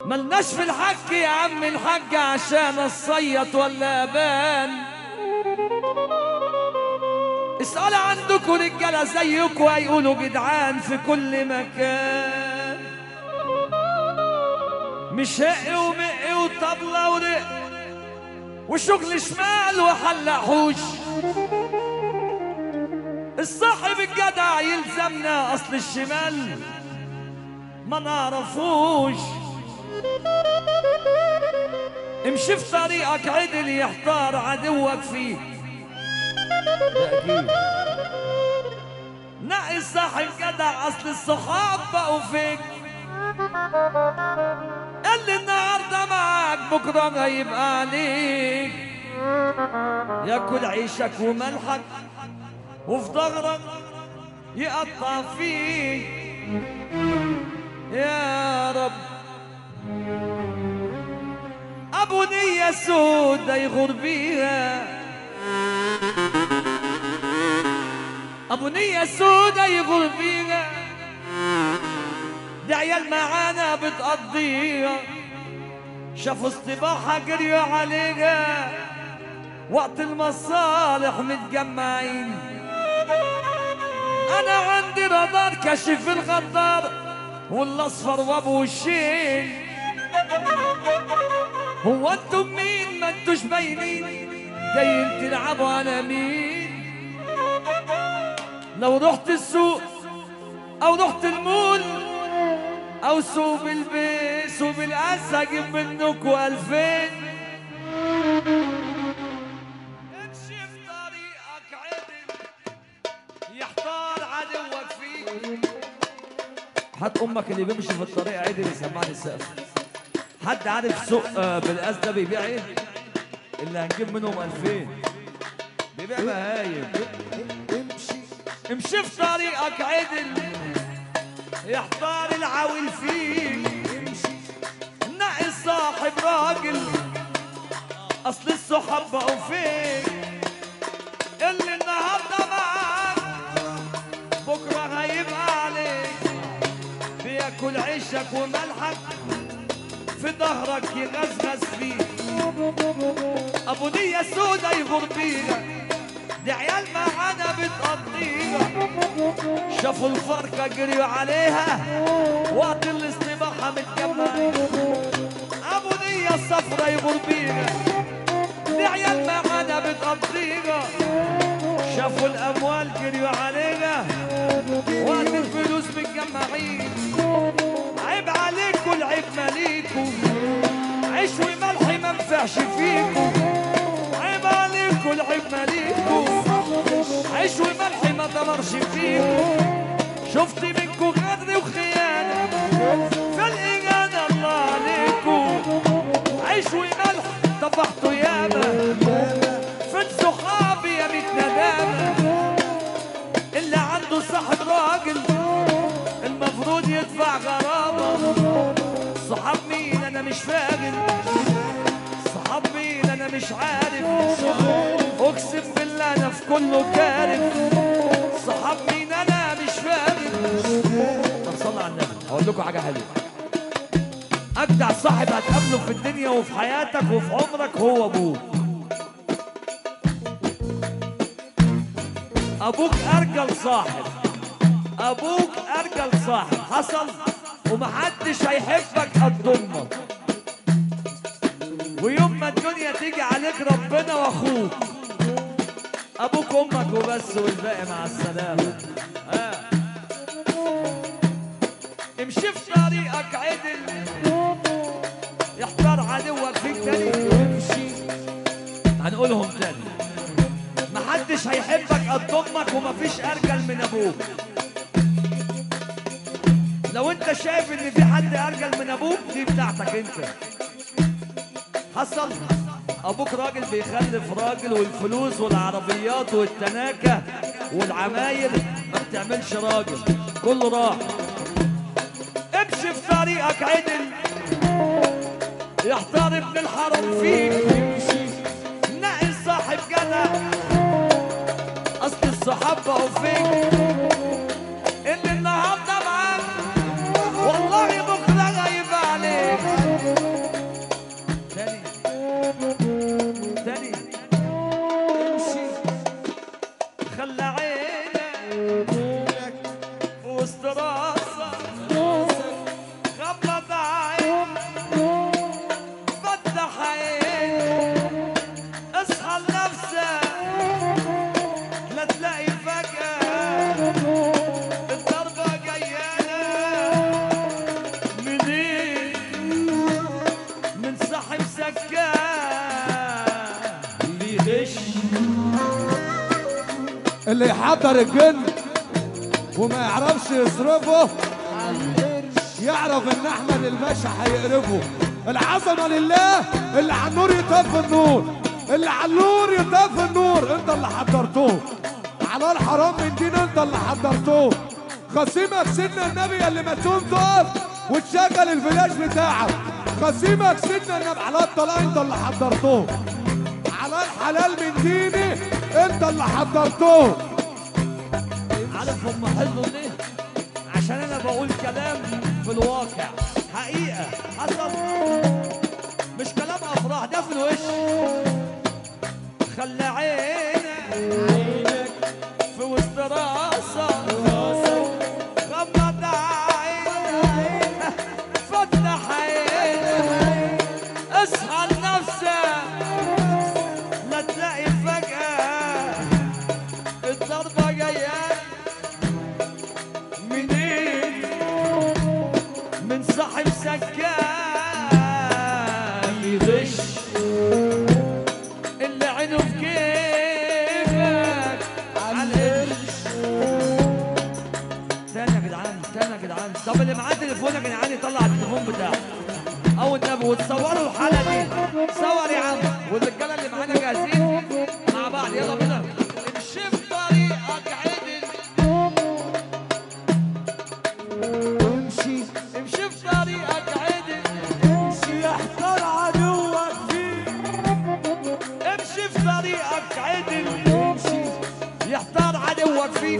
ملناش في الحج يا عم الحج عشان الصيط ولا بان اسأل عندكم رجالة زيكم هيقولوا جدعان في كل مكان مش هق ومق وطبلة ورق وشغل شمال وحلق حوش الصاحب الجدع يلزمنا اصل الشمال ما نعرفوش امشي في طريقك عدل يحتار عدوك فيه ده اكيد نقي صاحب جدع اصل الصحاب بقوا فيك اللي النهارده معاك بكره هيبقى عليك ياكل عيشك وملحك وفي ظهرك يقطع فيك يا رب ابو نية سودة يغور بيها ابو نية سودة يغور بيها دي عيال معانا بتقضيها شافوا استباحة جريوا عليها وقت المصالح متجمعين انا عندي رادار كشف الغدار والاصفر وابو وشين هو انتم مين ما انتوش باينين جايين تلعبوا على مين لو رحت السوق او رحت المول او سوق بالبيت سوق بالقاس هجيب منكوا الفين امشي في طريقك عدل يحتار عدوك فيك هات امك اللي بيمشي في الطريق عدل يسمعني السقف حد عارف سوق آه، بالقاس ده بيبيع ايه اللي هنجيب منهم 2000 بيبيع بهايم امشي امشي في طريقك عدل يحتار العاول فيك امشي نقي صاحب راجل اصل الصحاب بقوا فيك اللي النهارده معاك بكره هيبقى عليك بياكل عيشك وملحك في ظهرك يغزغز فيك ابو نية سودا يغور بيها دي عيال معانا بتقضيها شافوا الفرقة جريوا عليها وقت الاستباحة متجمعين ابو نية الصفرة يغور بيها دي عيال معانا بتقضيها شافوا الاموال جريوا علينا وقت الفلوس متجمعين عيب عليكم العيب ماليكم عيش وملح ما نفعش فيكم عيب عليكم العيب ماليكم عيش وملح ما دمرش فيكم شفت منكم غدر وخيانة فالإيجاد الله عليكم عيش وملح طفحتوا ياما فين صحابي يا بيت ندامة اللي عنده صاحب راجل المفروض يدفع غرامة صحاب مين انا مش فاهم صحاب مين انا مش عارف اقسم بالله انا في كله كارف صحاب مين انا مش فاهم طب صلى على النبي هقول لكم حاجه حلوه اجدع صاحب هتقابله في الدنيا وفي حياتك وفي عمرك هو ابوك ابوك ارجل صاحب ابوك ارجل صاحب حصل ومحدش هيحبك قد امك ويوم ما الدنيا تيجي عليك ربنا واخوك ابوك امك وبس والباقي مع السلامه آه. امشي في طريقك عدل يحتار عدوك فيك تاني امشي هنقولهم تاني محدش هيحبك قد امك ومفيش ارجل من ابوك لو انت شايف ان في حد ارجل من ابوك دي بتاعتك انت حصل ابوك راجل بيخلف راجل والفلوس والعربيات والتناكة والعماير ما بتعملش راجل كله راح امشي في طريقك عدل يحتار ابن الحرام فيك امشي نقي صاحب جدع اصل الصحاب بقوا فيك اللي النهارده معاك والله بكره غايب عليك تاني تاني امشي خلى عينك في وسط راسك غمض عين فتح عين اصحى لنفسك لا تلاقي فجأة الضربة جاية منين من صاحب سكان بيغش اللي يحضر الجن وما يعرفش يصرفه يعرف ان احمد الباشا هيقرفه العظمه لله اللي على النور يطفي النور اللي على النور يطفي النور انت اللي حضرتوه على الحرام من دين انت اللي حضرتوه خصيمك سيدنا النبي اللي ما تقوم تقف وتشغل الفلاش بتاعك خصيمك سيدنا النبي على الطلاق انت اللي حضرتوه على الحلال من ديني انت اللي حضرتوه عارف هم حلوا ليه؟ عشان انا بقول كلام في الواقع حقيقة حصل مش كلام افراح ده في الوش خلى عينك في وسط راسك غمض عينك فتح عينك اصحى لنفسك لا تلاقي فجأة الضربة جاية منين من صاحب سكان بيغش اللي عينه في كيفك على القرش تاني يا جدعان تاني يا جدعان طب اللي معاه تليفون يا جدعان يطلع التليفون بتاعه او النبي وتصوروا الحلقه دي صور يا عم والرجاله اللي معانا جاهزين مع بعض يلا بينا امشي في طريقك عدل امشي امشي في طريقك عدل امشي يحتار عدوك فيك امشي في طريقك عدل امشي يحتار عدوك فيك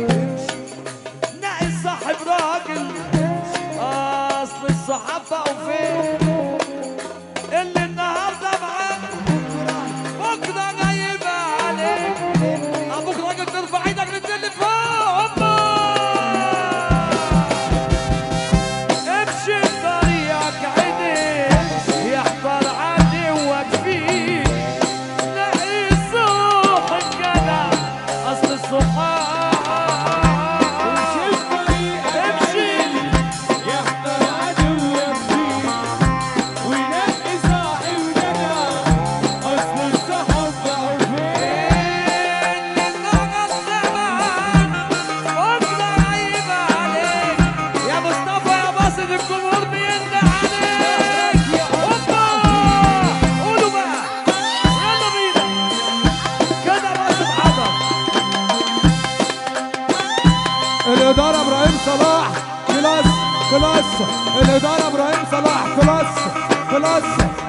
نقي صاحب راجل اصل الصحاب بقوا فين اللي النهارده معاك بكره غايب عليك ابوك راجل ترفع ايدك للتليفون امشي في طريقك عدل يحتار عدوك فيك نقي صوحك جدع اصل الصحاب امشي في طريقك امشي يحتار عدوك فيك وينقي صاحب جدع اصل الصحاب بقوا فين يا مصطفى يا باسط الجمهور بينده عليك هوبا قولوا بقى يلا بينا كده باسط حضر الإدارة إبراهيم صلاح كلاس كلاس الإدارة إبراهيم صلاح كلاس كلاس